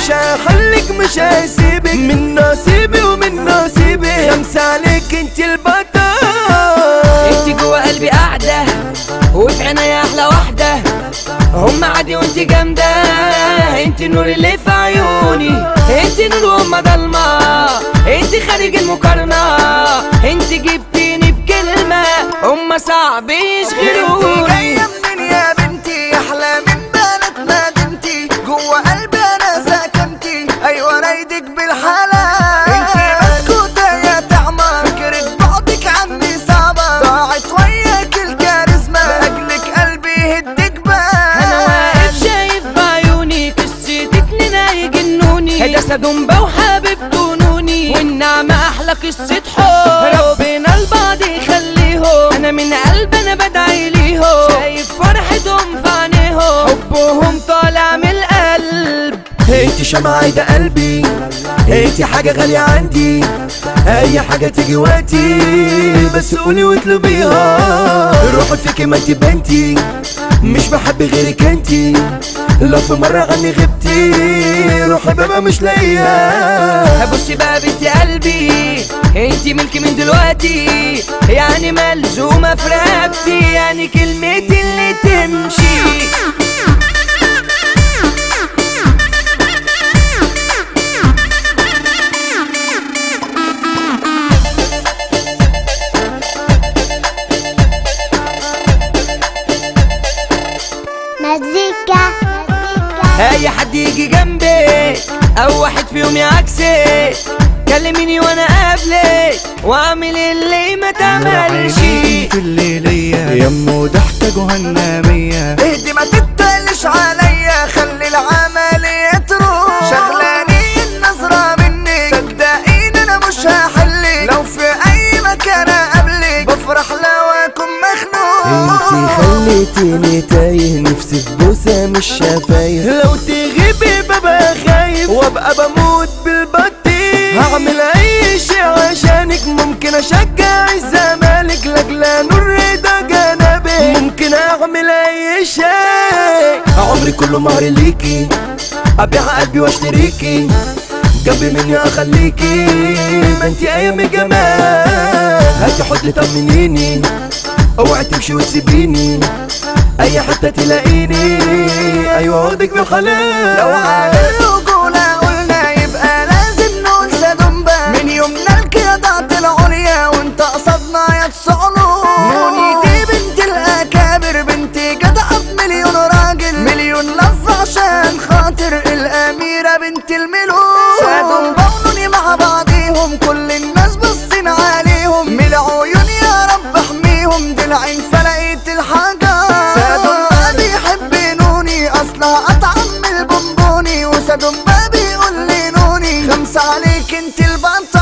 مش هخليك مش هسيبك من نصيبي ومن نصيبي خمسة عليك انت البطل انت جوا قلبي قاعدة وفي عينيا احلى واحدة هم عادي وانت جامدة انت النور اللي في عيوني انت نور وهم ضلمة انت خارج المقارنة انت جبتيني بكلمة هم صعب انتي يشغلوني جاية منين يا بنتي احلى من بنات مدينتي جوه قلبي انا سكنتي ايوه رايدك بالحلال انتي مسكوتة يا تعمى فكرة بعدك عني صعبة ضاعت وياك الكاريزما لاجلك قلبي يهدك انا واقف بال شايف بعيوني قصتك لنا يجنوني ده سدومبا وحابب جنوني والنعمة احلى قصة حب ربنا البعض يخليهم انا من قلب انا بدعي ليهم شايف فرحتهم في عينيهم حبهم طالع من القلب انت شمعة عايدة قلبي انت حاجة غالية عندي اي حاجة تيجي وقتي بس قولي واطلبيها روحي فيكي ما انت بنتي مش بحب غيرك انتي لو في مرة عني غبتي روحي ببقى مش لاقيها بصي بقى بنت قلبي انتي ملكي من دلوقتي يعني ملزومة في رقبتي يعني كلمتي اللي تمشي مزيكا مزيكا اي حد يجي جنبي او واحد فيهم يعكسي كلميني وانا قابلك واعمل اللي ما تعملش الليلية يمو ضحكة جهنمية اهدي ما تتقلش عليا خلي العملية تروح شغلاني النظرة منك صدقيني انا مش هحلك لو في اي مكان اقابلك بفرح لو اكون مخنوق انتي خليتيني تايه نفسي في بوسة مش شفايف لو تغيبي ببقى خايف وابقى بموت بالبطيء هعمل اي شيء عشانك ممكن اشجع الزمالك لاجل نور رضا جنبك ممكن اعمل اي شيء عمري كله مهر ليكي ابيع قلبي واشتريكي جنبي مني اخليكي ما انتي ايام الجمال هاتي حضن طمنيني اوعي تمشي وتسيبيني اي حتة تلاقيني ايوه واخدك في الحلال لو على الرجولة قلنا يبقى لازم نقول سدومبا من يومنا القيادات العليا وانت قصدنا يا تصعلو نوني دي بنت الأكابر بنت جدعة بمليون راجل مليون لفة عشان خاطر الأميرة بنت الملوك سدومبا ونوني مع بعضيهم كل الناس باصين عليهم من العيون يا رب احميهم دي العين فلقيت الحاجة سدومبا بيحب نوني اصلها اطعم من البونبوني وسدومبا بيقول لي نوني خمسة عليك انت البطل